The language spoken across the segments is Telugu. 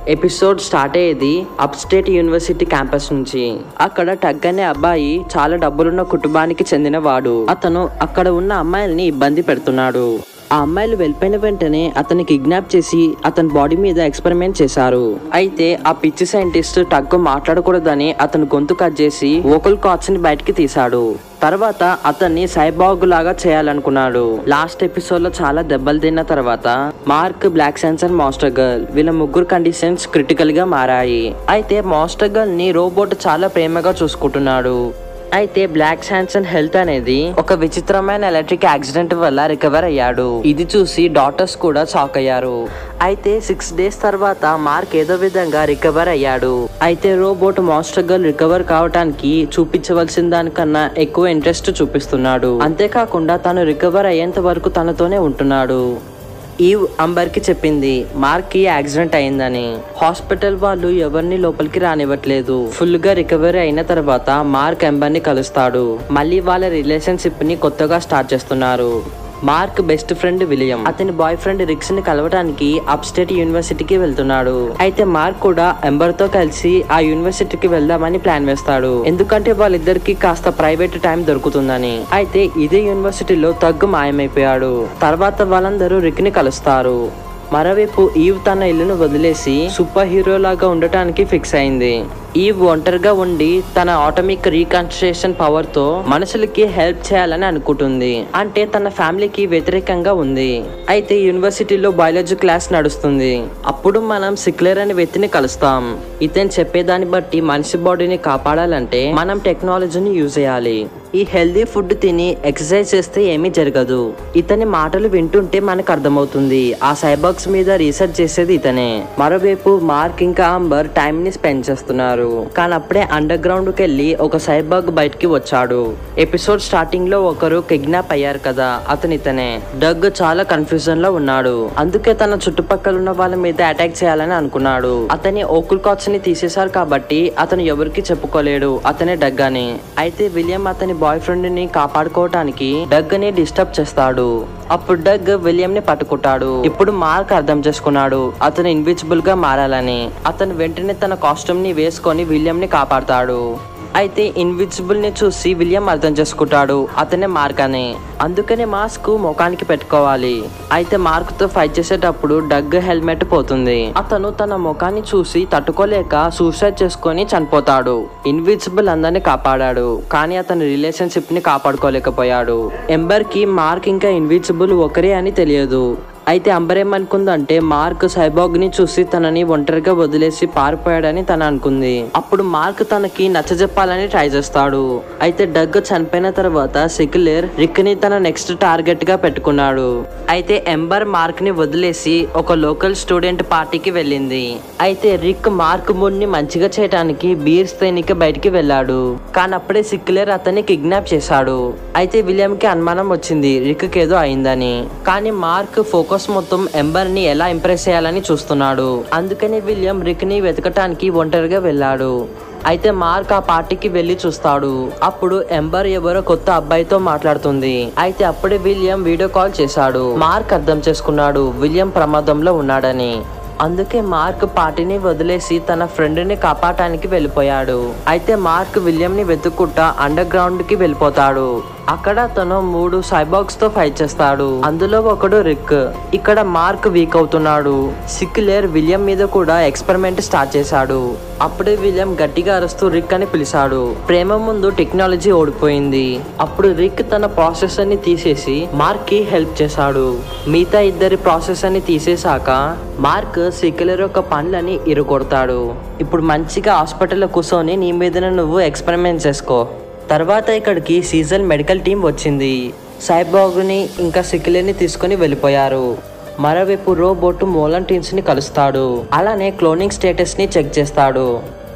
ఎపిసోడ్ స్టార్ట్ అయ్యేది అప్ స్టేట్ యూనివర్సిటీ క్యాంపస్ నుంచి అక్కడ టగ్ అనే అబ్బాయి చాలా డబ్బులున్న కుటుంబానికి చెందినవాడు అతను అక్కడ ఉన్న అమ్మాయిల్ని ఇబ్బంది పెడుతున్నాడు ఆ అమ్మాయిలు వెళ్ళిపోయిన వెంటనే అతన్ని కిడ్నాప్ చేసి అతని బాడీ మీద ఎక్స్పెరిమెంట్ చేశారు అయితే ఆ పిచ్చి సైంటిస్ట్ టగ్ మాట్లాడకూడదని అతను గొంతు కట్ చేసి ఓకల్ కాట్స్ ని బయటికి తీశాడు తర్వాత అతన్ని సైబాగ్ లాగా చేయాలనుకున్నాడు లాస్ట్ ఎపిసోడ్ లో చాలా దెబ్బలు తిన్న తర్వాత Mark Black censor master girl వీళ్ళ ముగ్గురు కండిషన్స్ క్రిటికల్ గా మారాయి అయితే మాస్టర్ గర్ల్ ని రోబోట్ చాలా ప్రేమగా చూసుకుంటున్నాడు అయితే బ్లాక్ శాన్సన్ హెల్త్ అనేది ఒక విచిత్రమైన ఎలక్ట్రిక్ యాక్సిడెంట్ వల్ల రికవర్ అయ్యాడు ఇది చూసి డాక్టర్స్ కూడా షాక్ అయ్యారు అయితే సిక్స్ డేస్ తర్వాత మార్క్ ఏదో విధంగా రికవర్ అయ్యాడు అయితే రోబోట్ మాస్టర్ గర్ల్ రికవర్ కావటానికి చూపించవలసిన దానికన్నా ఎక్కువ ఇంట్రెస్ట్ చూపిస్తున్నాడు అంతేకాకుండా తను రికవర్ అయ్యేంత వరకు తనతోనే ఉంటున్నాడు ఈవ్ అంబర్ కి చెప్పింది మార్క్ కి యాక్సిడెంట్ అయిందని హాస్పిటల్ వాళ్ళు ఎవరిని లోపలికి రానివ్వట్లేదు ఫుల్ గా రికవరీ అయిన తర్వాత మార్క్ ఎంబర్ ని కలుస్తాడు మళ్ళీ వాళ్ళ రిలేషన్షిప్ ని కొత్తగా స్టార్ట్ చేస్తున్నారు మార్క్ బెస్ట్ ఫ్రెండ్ విలియం అతని బాయ్ ఫ్రెండ్ రిక్స్ ని కలవడానికి అప్ స్టేట్ యూనివర్సిటీకి వెళ్తున్నాడు అయితే మార్క్ కూడా ఎంబర్ తో కలిసి ఆ యూనివర్సిటీకి వెళ్దామని ప్లాన్ వేస్తాడు ఎందుకంటే వాళ్ళిద్దరికి కాస్త ప్రైవేట్ టైం దొరుకుతుందని అయితే ఇదే యూనివర్సిటీలో తగ్గు మాయమైపోయాడు తర్వాత వాళ్ళందరూ రిక్ ని కలుస్తారు మరోవైపు ఈవ్ తన ఇల్లును వదిలేసి సూపర్ హీరో లాగా ఉండటానికి ఫిక్స్ అయింది ఈవ్ ఒంటరిగా ఉండి తన ఆటోమిక్ రీకన్స్ట్రక్షన్ పవర్ తో మనుషులకి హెల్ప్ చేయాలని అనుకుంటుంది అంటే తన ఫ్యామిలీకి వ్యతిరేకంగా ఉంది అయితే యూనివర్సిటీలో బయాలజీ క్లాస్ నడుస్తుంది అప్పుడు మనం సిక్లర్ అనే వ్యక్తిని కలుస్తాం ఇతను చెప్పేదాన్ని బట్టి మనిషి బాడీని కాపాడాలంటే మనం టెక్నాలజీని యూజ్ చేయాలి ఈ హెల్దీ ఫుడ్ తిని ఎక్సర్సైజ్ చేస్తే ఏమీ జరగదు ఇతని మాటలు వింటుంటే మనకు అర్థమవుతుంది ఆ సైబాక్స్ మీద రీసెర్చ్ చేసేది ఇతనే మరోవైపు మార్క్ ఇంకా అంబర్ టైం ని స్పెండ్ చేస్తున్నారు కానీ అప్పుడే అండర్ గ్రౌండ్ కి వెళ్ళి ఒక సైబాగ్ బయటికి వచ్చాడు ఎపిసోడ్ స్టార్టింగ్ లో ఒకరు కిడ్నాప్ అయ్యారు కదా అతను ఇతనే డగ్ చాలా కన్ఫ్యూజన్ లో ఉన్నాడు అందుకే తన చుట్టుపక్కల ఉన్న వాళ్ళ మీద అటాక్ చేయాలని అనుకున్నాడు అతని ఓకుల్ కాట్స్ ని తీసేశారు కాబట్టి అతను ఎవరికి చెప్పుకోలేడు అతనే డగ్ అని అయితే విలియం అతని బాయ్ ఫ్రెండ్ ని కాపాడుకోవటానికి డగ్ ని డిస్టర్బ్ చేస్తాడు అప్పుడు డగ్ విలియం ని పట్టుకుంటాడు ఇప్పుడు మార్క్ అర్థం చేసుకున్నాడు అతను ఇన్విజిబుల్ గా మారాలని అతను వెంటనే తన కాస్ట్యూమ్ ని వేసుకొని విలియం ని కాపాడతాడు అయితే ఇన్విజిబుల్ ని చూసి విలియం అర్థం చేసుకుంటాడు అతనే మార్క్ అని అందుకనే మాస్క్ ముఖానికి పెట్టుకోవాలి అయితే మార్క్ తో ఫైట్ చేసేటప్పుడు డగ్ హెల్మెట్ పోతుంది అతను తన ముఖాన్ని చూసి తట్టుకోలేక సూసైడ్ చేసుకొని చనిపోతాడు ఇన్విజిబుల్ అందరిని కాపాడాడు కానీ అతని రిలేషన్షిప్ ని కాపాడుకోలేకపోయాడు ఎంబర్ కి మార్క్ ఇంకా ఇన్విజిబుల్ ఒకరే అని తెలియదు అయితే అంబర్ ఏమనుకుందంటే మార్క్ సైబాగ్ ని చూసి తనని ఒంటరిగా వదిలేసి పారిపోయాడని తన అనుకుంది అప్పుడు మార్క్ తనకి నచ్చజెప్పాలని ట్రై చేస్తాడు అయితే డగ్ చనిపోయిన తర్వాత సిక్లర్ రిక్ ని తన నెక్స్ట్ టార్గెట్ గా పెట్టుకున్నాడు అయితే ఎంబర్ మార్క్ ని వదిలేసి ఒక లోకల్ స్టూడెంట్ పార్టీకి వెళ్ళింది అయితే రిక్ మార్క్ మూడ్ ని మంచిగా చేయడానికి బీర్స్ తేనికి బయటికి వెళ్ళాడు కానీ అప్పుడే సిక్లర్ అతన్ని కిడ్నాప్ చేశాడు అయితే విలియం కి అనుమానం వచ్చింది రిక్ ఏదో అయిందని కానీ మార్క్ ఫోకస్ మొత్తం ఎంబర్ ని ఎలా ఇంప్రెస్ చేయాలని చూస్తున్నాడు అందుకని విలియం రిక్ ని వెతకటానికి ఒంటరిగా వెళ్ళాడు అయితే మార్క్ ఆ పార్టీకి వెళ్లి చూస్తాడు అప్పుడు ఎంబర్ ఎవరో కొత్త అబ్బాయితో మాట్లాడుతుంది అయితే అప్పుడే విలియం వీడియో కాల్ చేశాడు మార్క్ అర్థం చేసుకున్నాడు విలియం ప్రమాదంలో ఉన్నాడని అందుకే మార్క్ పార్టీని వదిలేసి తన ఫ్రెండ్ ని కాపాడటానికి వెళ్ళిపోయాడు అయితే మార్క్ విలియం ని వెతుక్కుంటా అండర్ గ్రౌండ్ కి వెళ్ళిపోతాడు అక్కడ అతను మూడు సైబాక్స్ తో ఫైట్ చేస్తాడు అందులో ఒకడు రిక్ ఇక్కడ మార్క్ వీక్ అవుతున్నాడు సిక్లేర్ విలియం మీద కూడా ఎక్స్పెరిమెంట్ స్టార్ట్ చేశాడు అప్పుడే విలియం గట్టిగా అరుస్తూ రిక్ అని పిలిచాడు ప్రేమ ముందు టెక్నాలజీ ఓడిపోయింది అప్పుడు రిక్ తన ప్రాసెసర్ ని తీసేసి మార్క్ కి హెల్ప్ చేశాడు మిగతా ఇద్దరి ప్రాసెసర్ ని తీసేశాక మార్క్ సిక్లర్ యొక్క పండ్లని ఇరుగొడతాడు ఇప్పుడు మంచిగా హాస్పిటల్లో కూర్చొని నీ మీద నువ్వు ఎక్స్పెరిమెంట్ చేసుకో తర్వాత ఇక్కడికి సీజన్ మెడికల్ టీం వచ్చింది సైబాగ్ని ఇంకా సిక్లర్ని తీసుకొని వెళ్ళిపోయారు మరోవైపు రోబోట్ మోలన్ టీమ్స్ ని కలుస్తాడు అలానే క్లోనింగ్ స్టేటస్ ని చెక్ చేస్తాడు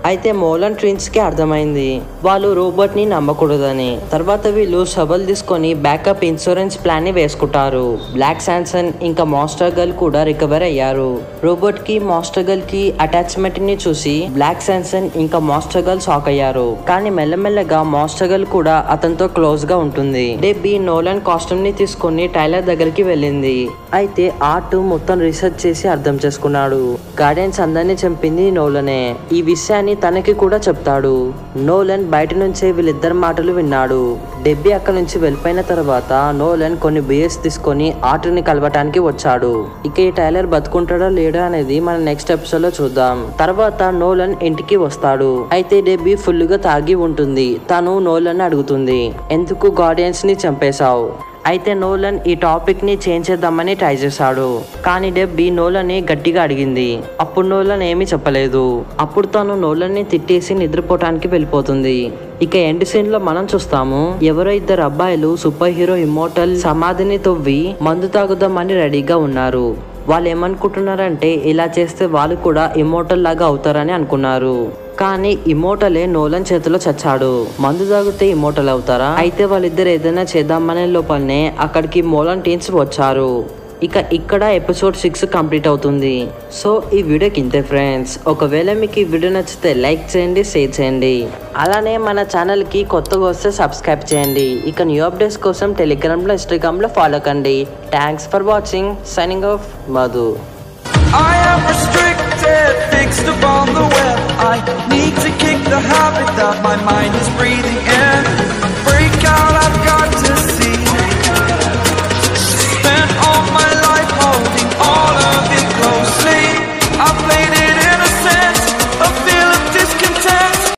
అయితే మోలన్ ట్విన్స్ కి అర్థమైంది వాళ్ళు రోబోట్ ని నమ్మకూడదని తర్వాత వీళ్ళు సబల్ తీసుకొని బ్యాకప్ ఇన్సూరెన్స్ ప్లాన్ ని వేసుకుంటారు బ్లాక్ శాంసన్ ఇంకా మాస్టర్ గర్ల్ కూడా రికవర్ అయ్యారు రోబోట్ కి మాస్టర్ గర్ల్ కి అటాచ్మెంట్ ని చూసి బ్లాక్ శాంసన్ ఇంకా మాస్టర్ గర్ల్ షాక్ అయ్యారు కానీ మెల్లమెల్లగా మాస్టర్ గర్ల్ కూడా అతనితో క్లోజ్ గా ఉంటుంది డెబ్బీ నోలన్ కాస్ట్యూమ్ ని తీసుకొని టైలర్ దగ్గరికి వెళ్ళింది అయితే ఆర్ట్ మొత్తం రీసెర్చ్ చేసి అర్థం చేసుకున్నాడు గార్డెన్స్ అందరినీ చంపింది నోలనే ఈ విషయాన్ని తనకి కూడా చెప్తాడు నోలన్ బయట నుంచే వీళ్ళిద్దరి మాటలు విన్నాడు డెబ్బీ అక్కడి నుంచి వెళ్ళిపోయిన తర్వాత నోలన్ కొన్ని బియర్స్ తీసుకొని ఆర్ట్ని కలవటానికి వచ్చాడు ఇక ఈ టైలర్ బతుకుంటాడా లేడా అనేది మన నెక్స్ట్ ఎపిసోడ్ లో చూద్దాం తర్వాత నోలన్ ఇంటికి వస్తాడు అయితే డెబ్బీ ఫుల్ గా తాగి ఉంటుంది తను నోలన్ అడుగుతుంది ఎందుకు గార్డియన్స్ ని చంపేశావు అయితే నోలన్ ఈ టాపిక్ ని చేంజ్ చేద్దామని ట్రై చేశాడు కానీ డెబ్బి నోలన్ ని గట్టిగా అడిగింది అప్పుడు నోలన్ ఏమీ చెప్పలేదు అప్పుడు తను నోలన్ ని తిట్టేసి నిద్రపోవటానికి వెళ్ళిపోతుంది ఇక ఎండ్ సీన్ లో మనం చూస్తాము ఎవరో ఇద్దరు అబ్బాయిలు సూపర్ హీరో ఇమోటల్ సమాధిని తవ్వి మందు తాగుదామని రెడీగా ఉన్నారు వాళ్ళు ఏమనుకుంటున్నారంటే ఇలా చేస్తే వాళ్ళు కూడా ఇమోటల్ లాగా అవుతారని అనుకున్నారు కానీ ఇమోటలే నోలన్ చేతిలో చచ్చాడు మందు తాగితే ఇమోటల్ అవుతారా అయితే వాళ్ళిద్దరు ఏదైనా చేద్దామనే లోపలనే అక్కడికి మోలన్ టీన్స్ వచ్చారు ఇక ఇక్కడ ఎపిసోడ్ సిక్స్ కంప్లీట్ అవుతుంది సో ఈ వీడియోకి ఇంతే ఫ్రెండ్స్ ఒకవేళ మీకు ఈ వీడియో నచ్చితే లైక్ చేయండి షేర్ చేయండి అలానే మన ఛానల్కి కొత్తగా వస్తే సబ్స్క్రైబ్ చేయండి ఇక న్యూ అప్డేట్స్ కోసం టెలిగ్రామ్లో ఇన్స్టాగ్రామ్లో ఫాలో కండి thanks for watching signing off Madhu I am restricted, fixed upon the web. I need to kick the habit that my mind is breathing